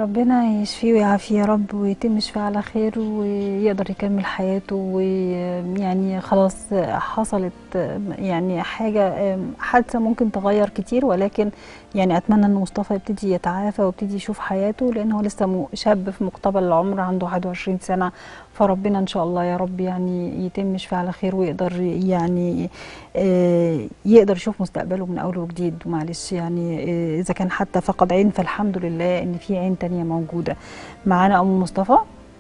ربنا يشفيه ويعافيه يا رب ويتم شفاه على خير ويقدر يكمل حياته ويعني خلاص حصلت يعني حاجة حادثة ممكن تغير كتير ولكن يعني أتمنى أن مصطفى يبتدي يتعافى ويبتدي يشوف حياته لأنه هو لسه شاب في مقتبل العمر عنده 21 سنة فربنا إن شاء الله يا رب يعني يتم شفاه على خير ويقدر يعني يقدر يشوف مستقبله من أول وجديد معلش يعني إذا كان حتى فقد عين فالحمد لله إن في عين تانية موجودة معانا أم مصطفى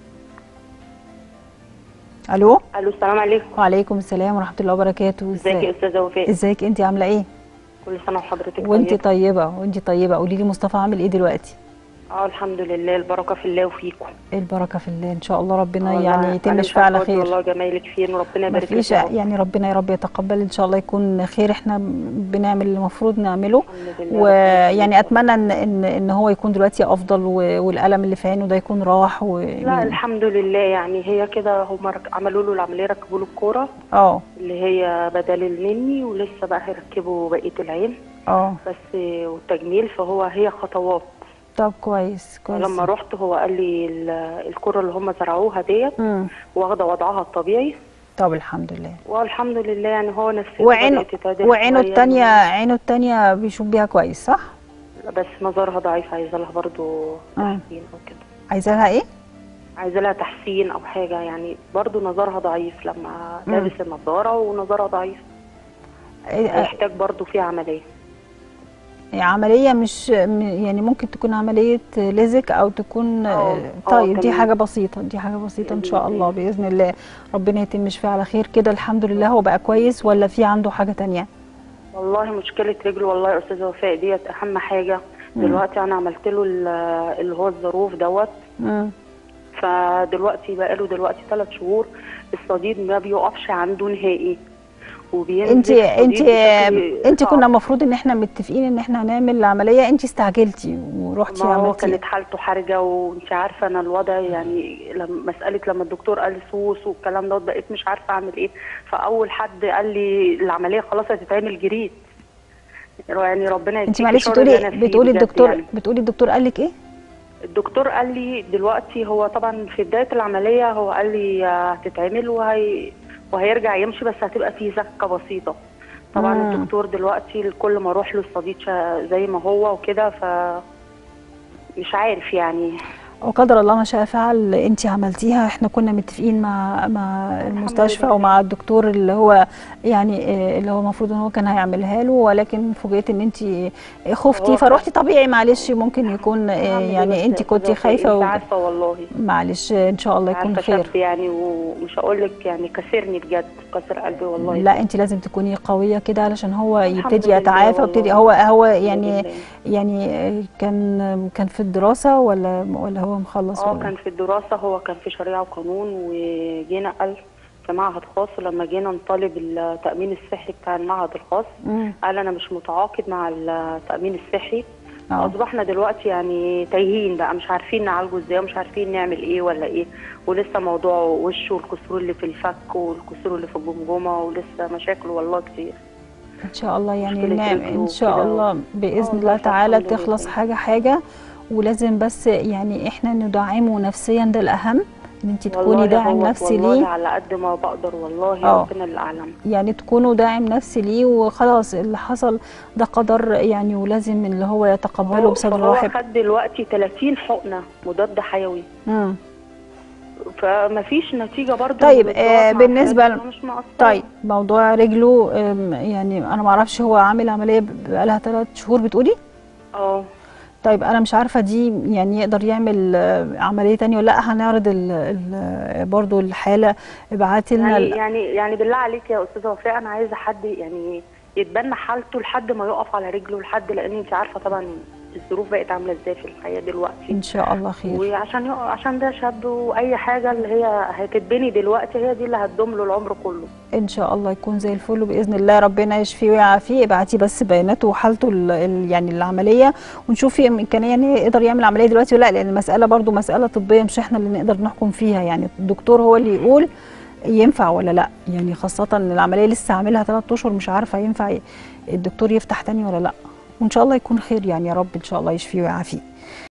الو الو السلام عليكم وعليكم السلام ورحمه الله وبركاته ازيك يا استاذه وفاء ازيك انت عامله ايه كل سنه وحضرتك وانت طيبه طيبه وانت طيبه قولي لي مصطفى عامل ايه دلوقتي اه الحمد لله البركه في الله وفيكم البركه في الله ان شاء الله ربنا والله يعني يتم أنا شفاء على مش هفوت خير والله جمايلك فين وربنا ما يبارك لك فيش يا رب. يعني ربنا يا رب يتقبل ان شاء الله يكون خير احنا بنعمل اللي المفروض نعمله الحمد لله ويعني اتمنى ان ان ان هو يكون دلوقتي افضل و- والالم اللي في عينه ده يكون راح و لا الحمد لله يعني هي كده هم رك- عملوا له العمليه ركبوا له الكوره اه اللي هي بدل النني ولسه بقى هيركبوا بقيه العين اه بس والتجميل فهو هي خطوات طب كويس كويس لما رحت هو قال لي ال- الكوره اللي هم زرعوها ديت امم واخده وضعها الطبيعي طب الحمد لله والحمد لله يعني هو نفسيته وعينه بدأت تتعدل وعينه شوية. التانية عينه التانية بيشوف بيها كويس صح؟ بس نظرها ضعيف عايزه لها برضو آه. تحسين او كده عايزة لها ايه؟ عايزه لها تحسين او حاجه يعني برضو نظرها ضعيف لما مم. لابس النظاره ونظرها ضعيف إيه، هيحتاج برضو في عمليه عملية مش م- يعني ممكن تكون عملية ليزك أو تكون آه، آه، آه، طيب دي تمام. حاجة بسيطة دي حاجة بسيطة إن بإذن شاء الله الله. بإذن الله ربنا يتم شفاه على خير كده الحمد لله هو بقى كويس ولا في عنده حاجة تانية؟ والله مشكله رجله والله يا استاذه وفاء ديت اهم حاجه مم. دلوقتي انا عملت له ال- اللي هو الظروف دوت مم. فدلوقتي بقاله دلوقتي ثلاث شهور الصديد ما بيقفش عنده نهائي وبينزل انت انت الصديد بشكل انت صعب. كنا المفروض ان احنا متفقين ان احنا هنعمل العملية انت استعجلتي ورحتي ما هو عملتي كانت حالته حرجه وانت عارفه انا الوضع يعني لما مساله لما الدكتور قال لي سوس والكلام دوت بقيت مش عارفه اعمل ايه فاول حد قال لي العمليه خلاص هتتعمل جريت يعني ربنا انت يديكي معلش شر اللي أنا بتقولي فيه بتقولي بجد الدكتور يعني. بتقولي الدكتور قال لك ايه؟ الدكتور قال لي دلوقتي هو طبعا في بدايه العمليه هو قال لي هتتعمل وهي وهيرجع يمشي بس هتبقى فيه زكه بسيطه طبعا مم. الدكتور دلوقتي كل ما اروح له الصديد شا- زي ما هو وكده ف مش عارف يعني وقدر الله ما شاء فعل انت عملتيها احنا كنا متفقين مع مع المستشفى لله. ومع الدكتور اللي هو يعني اه، اللي هو المفروض ان هو كان هيعملها له ولكن فوجئت ان انت خفتي هو فروحتي طبيعي معلش ممكن يكون اه، الحمد يعني لله انت يا كنتي أستاذة وفاء، خايفه انت و... عارفه والله معلش ان شاء الله يكون عارفه خير شاب يعني ومش هقول لك يعني كسرني بجد كسر قلبي والله لا انت لازم تكوني قويه كده علشان هو الحمد يبتدي لله يتعافى والله. ويبتدي هو هو الحمد يعني لله. يعني اه، كان كان في الدراسه ولا ولا هو مخلص اه ولا كان في الدراسه هو كان في شريعه وقانون وجينا قال في معهد خاص ولما جينا نطالب التامين الصحي بتاع المعهد الخاص مم. قال انا مش متعاقد مع التامين الصحي اه اصبحنا دلوقتي يعني تايهين بقى مش عارفين نعالجه ازاي ومش عارفين نعمل ايه ولا ايه ولسه موضوع وشه والكسور اللي في الفك والكسور اللي في الجمجمه ولسه مشاكله والله كتير ان شاء الله يعني مشكلة نعم رجله ان شاء وكده. الله باذن آه، الله بس تعالى الحمد تخلص لله. حاجه حاجه ولازم بس يعني احنا ندعمه نفسيا ده الاهم ان انت تكوني والله داعم هو نفسي والله ليه على قد ما بقدر والله آه. ربنا اللي اعلم يعني تكونوا داعم نفسي ليه وخلاص اللي حصل ده قدر يعني ولازم اللي هو يتقبله هو- بصدر فهو رحب خد دلوقتي 30 حقنه مضاد حيوي مم. فمفيش نتيجه برضه طيب، للدواء آه، مع بالنسبة حالته مش مقصرة. طيب موضوع رجله أم، يعني انا ما اعرفش هو عامل عمليه بقالها ثلاث شهور بتقولي اه طيب انا مش عارفه دي يعني يقدر يعمل آه، عمليه تانية ولا لا هنعرض ال ال برضو الحاله ابعتي لنا يعني ال- يعني يعني بالله عليك يا استاذه وفاء انا عايزه حد يعني يتبنى حالته لحد ما يقف على رجله لحد لان انت عارفه طبعا الظروف بقت عامله ازاي في الحياه دلوقتي ان شاء الله خير وعشان يقف عشان ده شاب واي حاجه اللي هي هتتبني دلوقتي هي دي اللي هتدوم له العمر كله ان شاء الله يكون زي الفل باذن الله ربنا يشفيه ويعافيه ابعتي بس بياناته وحالته ال- ال- يعني العمليه ونشوف في امكانيه يعني يقدر يعمل عمليه دلوقتي ولا لا لان المساله برضو مساله طبيه مش احنا اللي نقدر نحكم فيها يعني الدكتور هو اللي يقول ينفع ولا لا يعني خاصه ان العمليه لسه عاملها ثلاث اشهر مش عارفه ينفع ي- الدكتور يفتح تاني ولا لا وان شاء الله يكون خير يعني يا رب ان شاء الله يشفيه ويعافيه